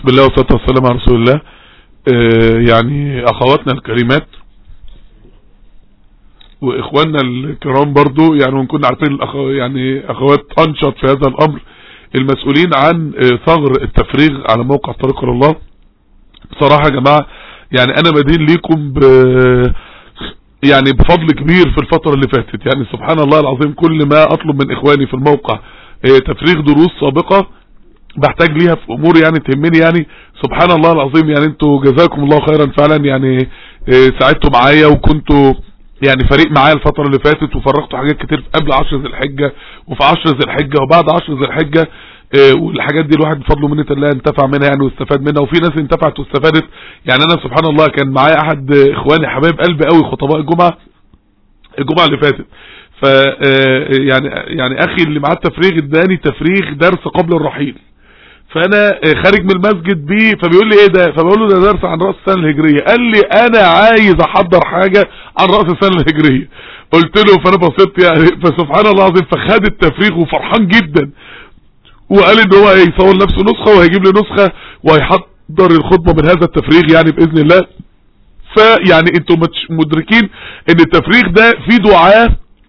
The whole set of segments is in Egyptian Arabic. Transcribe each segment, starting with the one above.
بسم الله والصلاة والسلام على رسول الله آه، يعني اخواتنا الكريمات واخواننا الكرام برضو يعني ونكون عارفين الأخو يعني اخوات انشط في هذا الامر المسؤولين عن آه، ثغر التفريغ على موقع طريق إلى الله بصراحة يا جماعة يعني انا مدين ليكم ب يعني بفضل كبير في الفترة اللي فاتت يعني سبحان الله العظيم كل ما اطلب من اخواني في الموقع آه، تفريغ دروس سابقة بحتاج ليها في امور يعني تهمني يعني سبحان الله العظيم يعني انتوا جزاكم الله خيرا فعلا يعني آه، ساعدتوا معايا وكنتوا يعني فريق معايا الفترة اللي فاتت وفرغتوا حاجات كتير قبل عشر ذي الحجة وفي عشر ذي الحجة وبعد عشر ذي الحجة آه، والحاجات دي الواحد بفضل منة الله انتفع منها يعني واستفاد منها وفي ناس انتفعت واستفادت يعني انا سبحان الله كان معايا احد آه، اخواني حبايب قلبي قوي خطباء الجمعة الجمعة اللي فاتت ف آه، يعني يعني اخي اللي معاه التفريغ اداني تفريغ درس قبل الرحيل فانا آه، خارج من المسجد بيه فبيقول لي ايه ده فبقول له ده درس عن راس السنه الهجريه قال لي انا عايز احضر حاجه عن راس السنه الهجريه قلت له فانا بصيت يعني فسبحان الله العظيم فخد التفريغ وفرحان جدا وقال ان هو هيصور نفسه نسخه وهيجيب لي نسخه وهيحضر الخطبه من هذا التفريغ يعني باذن الله فيعني انتم متش- مدركين ان التفريغ ده فيه دعاه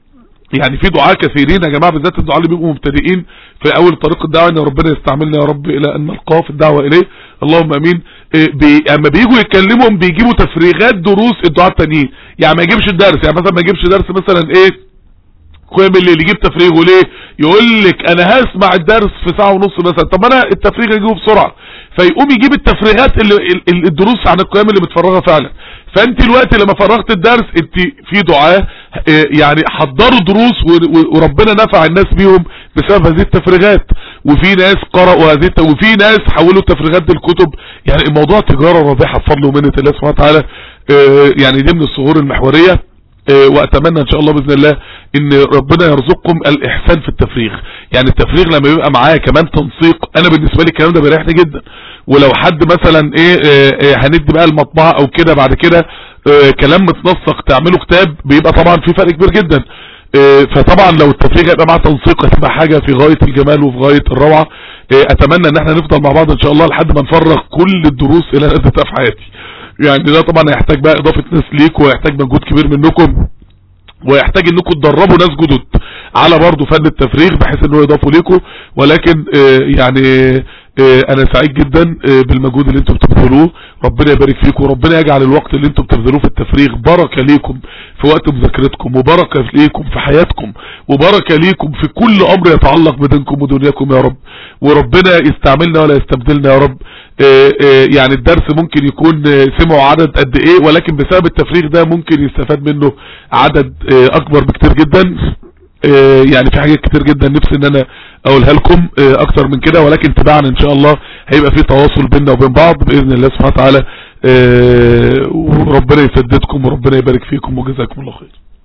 يعني في دعاء كثيرين يا جماعه بالذات الدعاء اللي بيبقوا مبتدئين في اول طريق الدعوه ان ربنا يستعملنا يا رب الى ان نلقاه في الدعوه اليه اللهم امين إيه بي اما بييجوا يتكلموا بيجيبوا تفريغات دروس الدعاء التانيين يعني ما يجيبش الدرس يعني مثلا ما يجيبش درس مثلا ايه قيم اللي يجيب تفريغه ليه يقول لك انا هسمع الدرس في ساعه ونص مثلا طب انا التفريغ اجيبه بسرعه فيقوم يجيب التفريغات اللي ال- ال- الدروس عن القيام اللي متفرغه فعلا فانت الوقت لما فرغت الدرس انت في دعاء اه، يعني حضروا دروس و- و- وربنا نفع الناس بيهم بسبب هذه التفريغات وفي ناس قرأوا هذه الت- وفي ناس حولوا التفريغات دي لكتب يعني الموضوع تجارة رابحة بفضل ومنة الله سبحانه وتعالى اه، يعني دي من الصهور المحورية اه، واتمنى ان شاء الله باذن الله ان ربنا يرزقكم الاحسان في التفريغ يعني التفريغ لما يبقى معايا كمان تنسيق انا بالنسبه لي الكلام ده بيريحني جدا ولو حد مثلا ايه اه، اه، هندي بقى المطبعه او كده بعد كده اه، كلام متنسق تعمله كتاب بيبقى طبعا في فرق كبير جدا اه، فطبعا لو التفريغ هيبقى معاه تنسيق هتبقى حاجه في غايه الجمال وفي غايه الروعه اه، اتمنى ان احنا نفضل مع بعض ان شاء الله لحد ما نفرغ كل الدروس اللي انا اديتها في حياتي يعني ده طبعا هيحتاج بقى اضافه ناس ليك وهيحتاج مجهود كبير منكم ويحتاج انكم تدربوا ناس جدد على برضه فن التفريغ بحيث انه يضافوا لكم ولكن آه، يعني آه، انا سعيد جدا آه، بالمجهود اللي انتم بتبذلوه ربنا يبارك فيكم وربنا يجعل الوقت اللي انتم بتبذلوه في التفريغ بركة ليكم في وقت مذاكرتكم وبركة ليكم في حياتكم وبركة ليكم في كل امر يتعلق بدينكم ودنياكم يا رب وربنا يستعملنا ولا يستبدلنا يا رب آه، آه، يعني الدرس ممكن يكون آه، سمعوا عدد قد ايه ولكن بسبب التفريغ ده ممكن يستفاد منه عدد آه، اكبر بكتير جدا آه، يعني في حاجات كتير جدا نفسي ان انا اقولها لكم آه، اكتر من كده ولكن تباعا ان شاء الله هيبقى في تواصل بيننا وبين بعض باذن الله سبحانه وتعالى آه، وربنا يسددكم وربنا يبارك فيكم وجزاكم الله خير